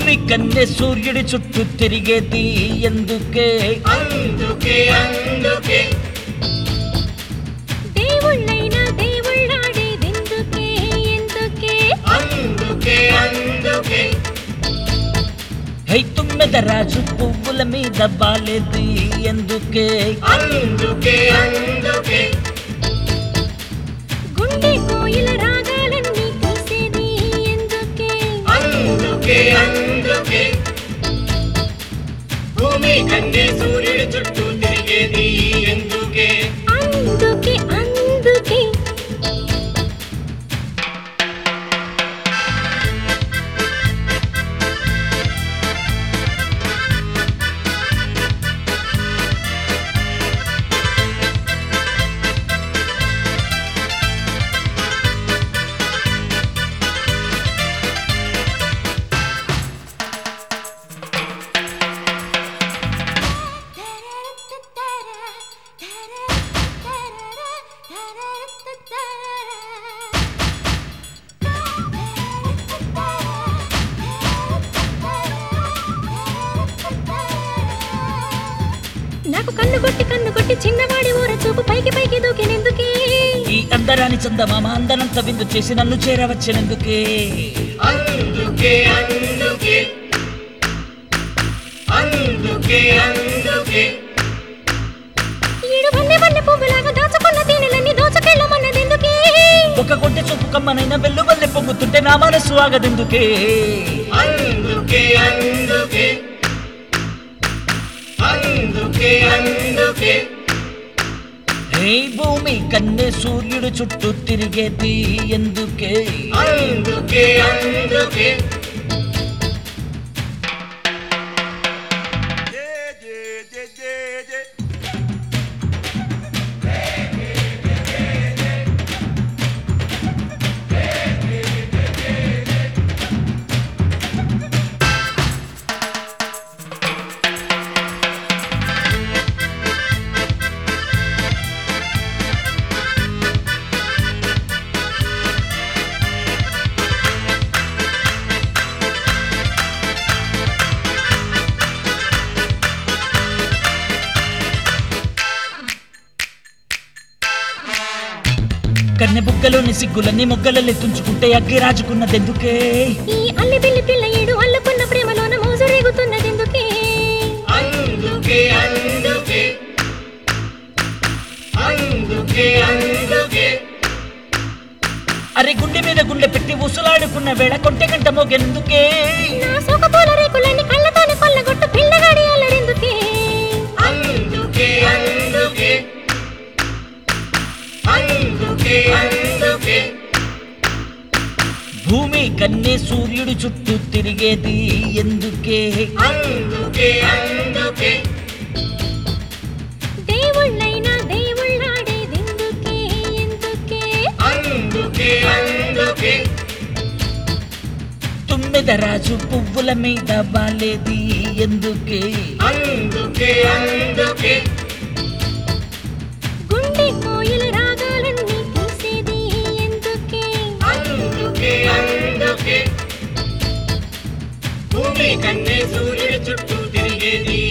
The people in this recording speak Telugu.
భూమి కన్నె సూర్యుడి చుట్టూ తిరిగేది ఎందుకే అందుకే అందుకే దేవుళ్ళైనా దేవుళ్ళాడేదెందుకే ఎందుకే అందుకే అందుకే హై తుమ్మెద రాజు పువ్వుల మీద బాలేది ఎందుకే అందుకే అందుకే గుండె కోయిల రాగాలన్నీ తీసేది ఎందుకే అందుకే అందుకే భూమి కన్నే సూర్యుడి చుట్టూ తిరిగేది ఎందుకే అందుకే అందుకే నాకు కన్ను కొట్టి కన్ను కొట్టి చిన్నవాడి ఊర చూపు పైకి పైకి దూకినెందుకే ఈ అందరాని చందమామ అందనంత విందు చేసి నన్ను చేరవచ్చనెందుకే అందుకే అందుకే అందుకే అందుకే ఈడు వన్నె వన్నె పువ్వులాగా దాచుకున్న తేనెలన్నీ దోచుకెళ్ళమన్నదెందుకే ఒక కొంటె చూపు కమ్మనైన వెల్లు వల్లె పొంగుతుంటే నా మనసు ఆగదెందుకే అందుకే అందుకే అందుకే అందుకే హే భూమి కన్నె సూర్యుడు చుట్టూ తిరిగేది ఎందుకే అందుకే అందుకే కన్నె బుగ్గలోని సిగ్గులన్నీ మొగ్గలల్లే తుంచుకుంటే అగ్గి రాజుకున్నదెందుకే ఈ అల్లి బిల్లి పిల్ల ఏడు అల్లుకున్న ప్రేమలోన మోజు రేగుతున్నదెందుకే అందుకే అందుకే అందుకే అందుకే అరే గుండె మీద గుండె పెట్టి ఉసులాడుకున్న వేళ కొంటె గంట మోగెందుకే నా సోకపోల రేకులన్నీ కళ్ళతోనే కొల్లగొట్టు పిల్లగాడి అల్లరెందుకే అందుకే అందుకే అందుకే అందుకే భూమి కన్నె సూర్యుడు చుట్టూ తిరిగేది ఎందుకే అందుకే అందుకే దేవుళ్ళైనా దేవుళ్ళాడేదెందుకే ఎందుకే అందుకే అందుకే తుమ్మెద రాజు పువ్వుల మీద బాలేది ఎందుకే అందుకే అందుకే గుండె కోయిల రాగాలన్నీ తీసేది ఎందుకే అందుకే అందుకే భూమి కన్నే సూర్యుడి చుట్టూ తిరిగేది